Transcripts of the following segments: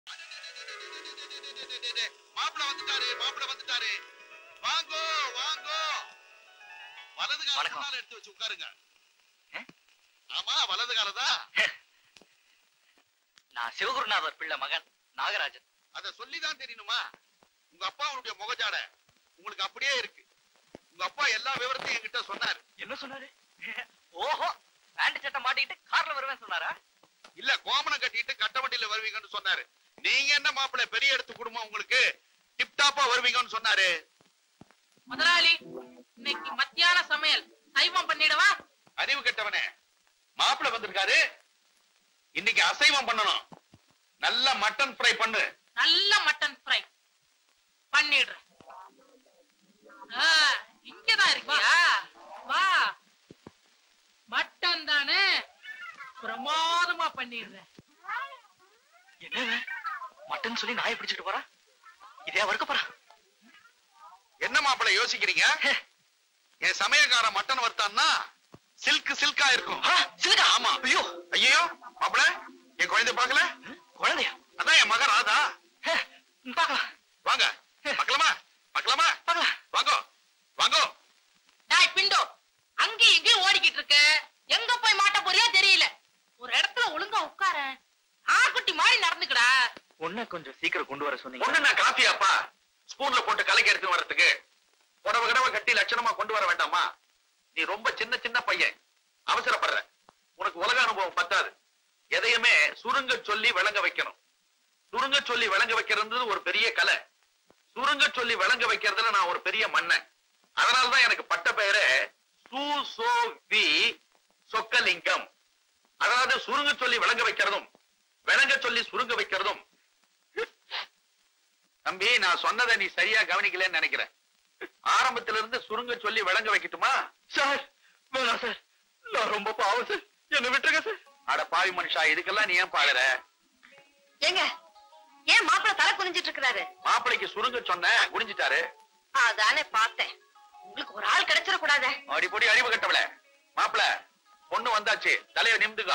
மாப்பிள வந்துட்டாரு மாப்பிள வந்துட்டாரு வாங்கோ வாங்கோ வலது கால வணக்கம். முன்னால எடுத்து வச்சு உட்காருங்க ஆ? ஆமா வலது காலதான் நான் சிவகுருநாதர் பிள்ளை மகன் நாகராஜன் அத சொல்லிதான் தெரியணுமா உங்க அப்பா அவனுடைய முகஜாட உங்களுக்கு அப்படியே இருக்கு உங்க அப்பா எல்லா விவரத்தையும் என்கிட்ட சொன்னாரு என்ன சொன்னாரு ஓஹோ பேண்ட் சட்டை மாட்டிக்கிட்டு கார்ல வருவேன் சொன்னாரா இல்ல கோமணம் கட்டிட்டு கட்ட வண்டியில வருவீங்கன்னு சொன்னாரு நீங்க என்ன மாப்பிள பெரிய இடத்து குடும்பம் உங்களுக்கு டிப் டாப்பா வருவீங்கன்னு சொன்னாரு முதலாளி இன்னைக்கு மத்தியான சமையல் சைவம் பண்ணிடவா அறிவு கெட்டவனே மாப்பிள வந்திருக்காரு இன்னைக்கு அசைவம் பண்ணணும் நல்ல மட்டன் ஃப்ரை பண்ணு நல்ல மட்டன் ஃப்ரை பண்ணிடுறேன் ஆ, இங்கதான் இருக்கியா வா மட்டன் தானே பிரமாதமா பண்ணிடுறேன் என்ன மட்டன் சொல்லி நாயை பிடிச்சிட்டு போறா இதே வறுக்க போறா என்ன மாப்பிள யோசிக்கிறீங்க என் சமயக்கார மட்டன் வறுத்தான்னா சில்க் சில்கா இருக்கும் ஆ, சிலுக்கா ஆமா ஐயோ ஐயோ மாப்பிள என் குழந்தை பார்க்கல குழந்தையா அதான் என் மகன் ராதா ஹே, பார்க்கலாம் வாங்க பார்க்கலாமா பார்க்கலாமா பார்க்கலாம் வாங்கோ வாங்கோ டாய் பிண்டோ அங்கேயும் இங்கேயும் ஓடிக்கிட்டு இருக்க எங்க போய் மாட்ட போறியோ தெரியல ஒரு இடத்துல ஒழுங்கா உட்கார ஆக்குட்டி மாதிரி நடந்துக்கடா உன்ன கொஞ்சம் சீக்கிரம் கொண்டு வர சொன்னீங்க ஒண்ணு நான் காஃபியாப்பா ஸ்பூன்ல போட்டு கலக்கி எடுத்து வர்றதுக்கு புடவை கடவை கட்டி லட்சணமா கொண்டு வர வேண்டாமா நீ ரொம்ப சின்ன சின்ன பையன் அவசரப்படுற உனக்கு உலக அனுபவம் பத்தாது எதையுமே சுருங்க சொல்லி விளங்க வைக்கணும் சுருங்க சொல்லி விளங்க வைக்கிறது ஒரு பெரிய கலை சுருங்க சொல்லி விளங்க வைக்கிறதுல நான் ஒரு பெரிய மன்னன் அதனாலதான் எனக்கு பட்ட பெயரே சு சோ வி சொக்கலிங்கம் அதாவது சுருங்க சொல்லி விளங்க வைக்கிறதும் விளங்க சொல்லி சுருங்க வைக்கிறதும் தம்பி நான் சொன்னதை நீ சரியா கவனிக்கலன்னு நினைக்கிறேன் ஆரம்பத்துல இருந்து சுருங்க சொல்லி விளங்க வைக்கட்டுமா சார் வேணாம் சார் நான் ரொம்ப பாவம் சார் என்ன விட்டுருங்க சார் அட பாவி மனுஷா இதுக்கெல்லாம் நீ ஏன் பாடுற ஏங்க ஏன் மாப்பிள்ள தலை குனிஞ்சிட்டு இருக்கிறாரு மாப்பிளைக்கு சுருங்க சொன்னேன் குடிஞ்சிட்டாரு அதானே பார்த்தேன் உங்களுக்கு ஒரு ஆள் கிடைச்சிட கூடாதே அடி பொடி அறிவு கட்டவள மாப்பிள பொண்ணு வந்தாச்சு தலைய நிமிந்துக்கா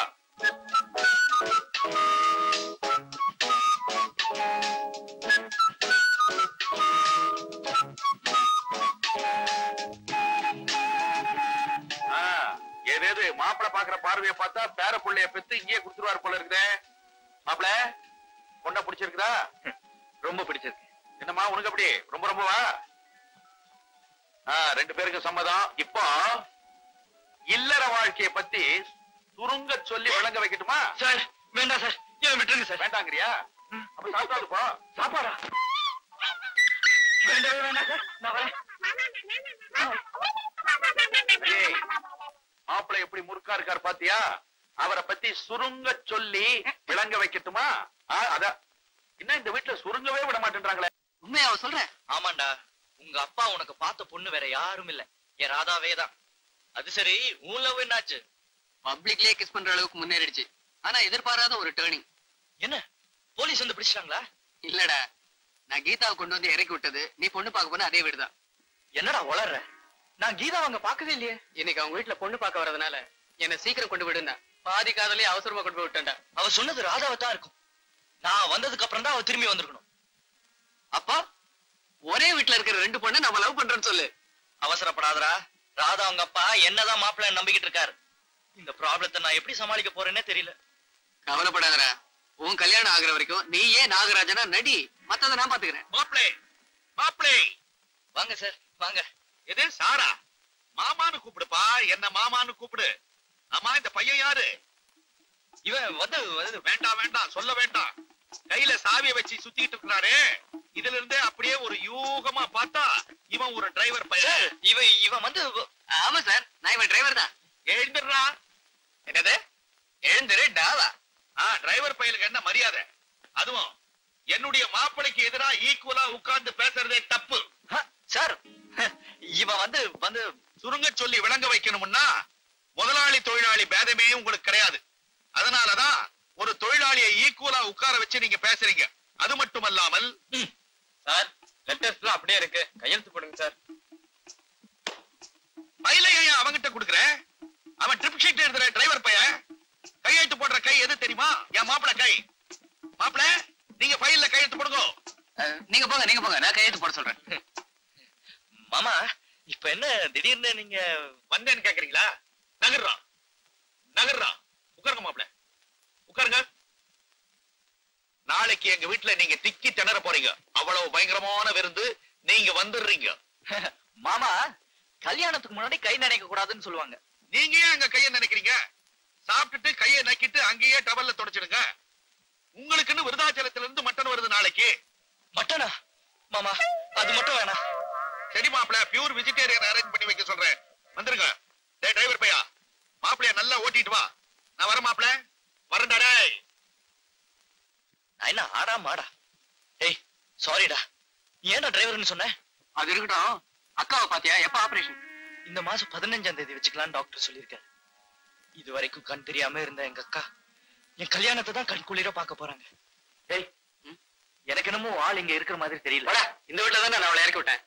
ஆ, ஏதேது மாப்பிள பாக்குற பார்வைய பார்த்தா பேர புள்ளைய பெத்து இங்கேயே குடுத்துருவாரு போல இருக்குதே மாப்பிள பொண்ண பிடிச்சிருக்குதா ரொம்ப பிடிச்சிருக்கு என்னம்மா உனக்கு அப்படி ரொம்ப ரொம்பவா ஆ, ரெண்டு பேருக்கு சம்மதம் இப்போ இல்லற வாழ்க்கைய பத்தி சுருங்க சொல்லி விளங்க வைக்கட்டுமா சார் வேண்டாம் சார் என்ன விட்டுருங்க சார் வேண்டாங்கிறியா அப்ப சாப்பிடாது போ சாப்பாடா வேண்டவே வேண்டாம் சார் நான் வரேன் ஏய், மாப்பிள்ளை எப்படி முறுக்கா இருக்கார் பாத்தியா அவரை பத்தி சுருங்க சொல்லி விளங்க வைக்கட்டுமா ஆ, அதான் என்ன இந்த வீட்டுல சுருங்கவே விட மாட்டேன்றாங்களே உண்மையா சொல்றேன் ஆமாண்டா உங்க அப்பா உனக்கு பார்த்த பொண்ணு வேற யாரும் இல்ல என் ராதாவே தான் அது சரி உன் லவ் என்னாச்சு பப்ளிக்லயே கிஸ் பண்ற அளவுக்கு முன்னேறிடுச்சு ஆனா எதிர்பாராத ஒரு டேர்னிங் என்ன போலீஸ் வந்து பிடிச்சிட்டாங்களா இல்லடா நான் கீதாவை கொண்டு வந்து இறக்கி விட்டது நீ பொண்ணு பார்க்க போன அதே வீடுதான் என்னடா வளர்ற நான் கீதா அவங்க பார்க்கவே இல்லையே இன்னைக்கு அவங்க வீட்டுல பொண்ணு பார்க்க வரதுனால என்ன சீக்கிரம் கொண்டு விடுனா பாதி காதலே அவசரமா கொண்டு போய் விட்டேன்டா அவ சொன்னது ராதாவை தான் இருக்கும் நான் வந்ததுக்கு அப்புறம் தான் அவ திரும்பி வந்திருக்கணும் அப்பா ஒரே வீட்டுல இருக்கிற ரெண்டு பொண்ணு நம்ம லவ் பண்றோம்னு சொல்லு அவசரப்படாதடா ராதா அவங்க அப்பா என்னதான் மாப்பிள்ளை நம்பிக்கிட்டு இருக்காரு இந்த ப்ராப்ளத்தை நான் எப்படி சமாளிக்க போறேன்னே தெரியல கவலைப்படாதடா உன் கல்யாணம் ஆகுற வரைக்கும் நீ ஏன் நாகராஜனா நடி மத்ததை நான் பாத்துக்கிறேன் மாப்பிளே மாப்பிளே வாங்க சார் வாங்க எது சாரா மாமான்னு கூப்பிடுப்பா என்ன மாமான்னு கூப்பிடு ஆமா இந்த பையன் யாரு இவன் வந்து வந்து வேண்டாம் வேண்டாம் சொல்ல வேண்டாம் கையில சாவியை வச்சு சுத்திட்டு இருக்கிறாரே இதுல இருந்தே அப்படியே ஒரு யூகமா பார்த்தா இவன் ஒரு டிரைவர் பையன் சார் இவன் இவன் வந்து ஆமா சார் நான் இவன் டிரைவர் தான் எழுந்துடுறா என்னது எழுந்துரு டாவா ஆ டிரைவர் பையலுக்கு என்ன மரியாதை அதுவும் என்னுடைய மாப்பிளைக்கு எதிரா ஈக்குவலா உட்கார்ந்து பேசுறதே தப்பு ஹ, சார் இவன் வந்து வந்து சுருங்க சொல்லி விளங்க வைக்கணும்னா முதலாளி தொழிலாளி பேதமே உங்களுக்கு கிடையாது அதனாலதான் ஒரு தொழிலாளியை ஈக்குவலா உட்கார வச்சு நீங்க பேசுறீங்க அது மட்டுமல்லாமல் சார் லெட்டர்ஸ் எல்லாம் அப்படியே இருக்கு கையெழுத்து போடுங்க சார் பையில ஏன் அவங்கிட்ட கொடுக்குற அவன் ட்ரிப் ஷீட் எழுதுற டிரைவர் பையன் கையெழுத்து போடுற கை எது தெரியுமா என் மாப்பிள கை மாப்பிள நீங்க ஃபைல்ல கையெழுத்து போடுங்க அஹ், நீங்க போங்க நீங்க போங்க நான் கையெழுத்து போட சொல்றேன் மாமா இப்ப என்ன திடீர்னு நீங்க வந்தேன்னு கேக்குறீங்களா நகர்றான் நகர்றான் உட்காருங்க மாப்ள உட்காருங்க நாளைக்கு எங்க வீட்டுல நீங்க திக்கி திணற போறீங்க அவ்வளவு பயங்கரமான விருந்து நீங்க வந்துடுறீங்க மாமா கல்யாணத்துக்கு முன்னாடி கை நினைக்க கூடாதுன்னு சொல்லுவாங்க நீங்க ஏன் அங்க கைய நினைக்கிறீங்க சாப்பிட்டுட்டு கைய நக்கிட்டு அங்கேயே டவல்ல தொடச்சிடுங்க உங்களுக்குன்னு விருதாச்சலத்துல இருந்து மட்டன் வருது நாளைக்கு மட்டனா மாமா அது மட்டும் வேணாம் சரி மாப்பிள பியூர் வெஜிடேரியன் அரேஞ்ச் பண்ணி வைக்க சொல்றேன் வந்துருங்க டேய் டிரைவர் பையா மாப்பிளைய நல்லா ஓட்டிட்டு வா நான் வர மாப்பிள வரேன்டா டேய் நான் என்ன ஆடா மாடா ஏய் சாரிடா நீ ஏன்டா டிரைவர்னு சொன்ன அது இருக்கட்டும் அக்காவை பாத்தியா எப்ப ஆபரேஷன் இந்த மாசம் பதினஞ்சாம் தேதி வச்சுக்கலாம் டாக்டர் சொல்லியிருக்காரு இது வரைக்கும் கண் தெரியாம இருந்த எங்க அக்கா என் கல்யாணத்தை தான் கண் குளிர பார்க்க போறாங்க ஏய் ம், எனக்கு என்னமோ ஆள் இங்க இருக்கிற மாதிரி தெரியல போடா, இந்த வீட்டுல தான் நான் அவளை இறக்கி விட்டேன்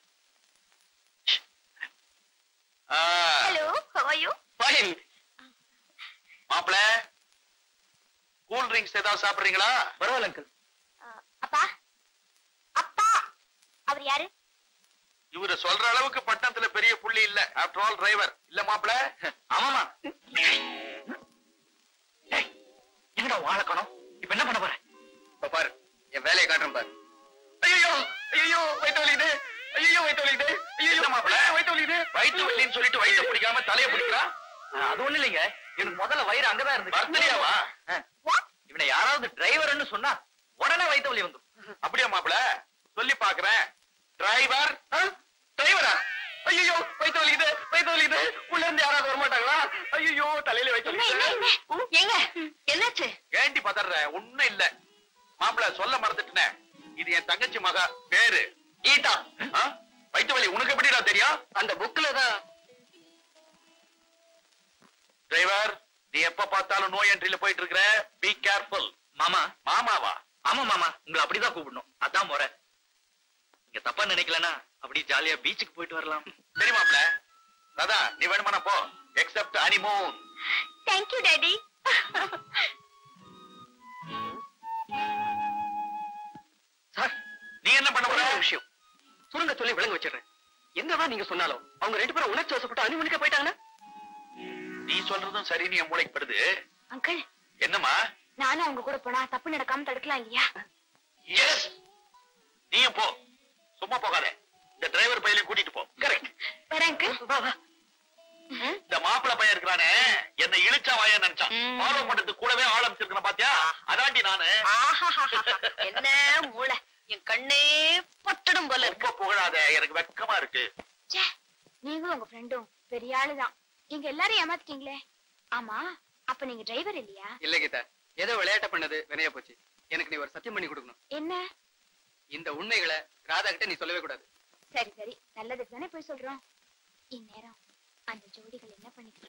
ஹலோ ஹவாயு ஃபைன் மாப்பிள கூல் ட்ரிங்க்ஸ் ஏதாவது சாப்பிடுறீங்களா பரவாயில்ல அங்கிள் அப்பா அப்பா அவர் யாரு இவரு சொல்ற அளவுக்கு பட்டணத்துல பெரிய புள்ளி இல்ல ஆஃப்டர் ஆல் டிரைவர் இல்ல மாப்பிள ஆமாமா ஏய், என்னடா வாழக்கணும் இப்ப என்ன பண்ண போற இப்ப பாரு என் வேலையை காட்டுறேன் பாரு ஐயோ ஐயோ வயிற்று வலிக்குது ஐயோ வயிற்று வலிக்குது ஐயோ மாப்பிள வயிற்று வலிக்குது வயிற்று வலின்னு சொல்லிட்டு வயிற்று பிடிக்காம தலைய பிடிக்கிறான் அது ஒண்ணு இல்லைங்க எனக்கு முதல்ல வயிறு அங்கதான் இருந்துச்சு பர்த்டேவா ஆ. இவனை யாராவது டிரைவர்னு சொன்னா உடனே வயிற்று வலி வந்துடும் அப்படியா மாப்பிள சொல்லி பாக்குறேன் டிரைவர் டிரைவரா ஐயோ வயிற்று வலிக்குது வயிற்று வலிக்குது உள்ள இருந்து யாராவது வர மாட்டாங்களா ஐயோ தலையில வயிற்று என்ன என்ன வலிக்குது என்ன ஏங்க என்னாச்சு ஏண்டி பதற ஒண்ணும் இல்ல மாப்பிள சொல்ல மறந்துட்டேனே இது என் தங்கச்சி மகா பேரு கீதா ஆ? வயித்து வலி உனக்கு எப்படிடா தெரியும் அந்த புக்ல தான் டிரைவர் நீ எப்ப பார்த்தாலும் நோய் என்ட்ரில போயிட்டு இருக்கிற பி கேர்ஃபுல் மாமா மாமாவா ஆமா மாமா உங்களை அப்படிதான் கூப்பிடணும் அதான் முறை நீங்க தப்பா நினைக்கலனா அப்படி ஜாலியா பீச்சுக்கு போயிட்டு வரலாம் சரி மாப்பிள ராதா நீ வேணுமானா போ except honeymoon thank you daddy sir நீ என்ன பண்ண போற ஒரே ஒரு விஷயம் சுருங்க சொல்லி விளங்க வச்சிடுறேன் என்னதான் நீங்க சொன்னாலும் அவங்க ரெண்டு பேரும் உணர்ச்சி வசப்பட்டு அனுமதிக்க போயிட்டாங்கன்னா நீ சொல்றதும் சரின்னு என் மூளைக்கு படுது அங்கிள் என்னம்மா நானும் அவங்க கூட போனா தப்பு நடக்காம தடுக்கலாம் இல்லையா எஸ் நீயும் போ சும்மா போகாத இந்த டிரைவர் பையலையும் கூட்டிட்டு போ கரெக்ட் வரேன் அங்கிள் வா வா இந்த மாப்பிள பையன் இருக்கிறானே என்ன இழுச்சா வாய நினைச்சான் ம். ஃபாலோ பண்றதுக்கு கூடவே ஆள் அமைச்சிருக்கேன் பாத்தியா அதாண்டி நானு ஆஹாஹாஹா. என்ன மூளை என் கண்ணே பட்டடும் போல இருக்கு ரொம்ப புகழாத எனக்கு வெக்கமா இருக்கு ச்சே, நீங்களும் உங்க ஃப்ரெண்டும் பெரிய ஆளுதான் நீங்க எல்லாரும் ஏமாத்திட்டீங்களே ஆமா அப்ப நீங்க டிரைவர் இல்லையா இல்ல கீதா ஏதோ விளையாட்ட பண்ணது வினைய போச்சு எனக்கு நீ ஒரு சத்தியம் பண்ணி கொடுக்கணும் என்ன இந்த உண்மைகளை ராதா கிட்ட நீ சொல்லவே கூடாது சரி சரி நல்லதுக்கு தானே போய் சொல்றோம் இந்நேரம் அந்த ஜோடிகள் என்ன பண்ணிட்டு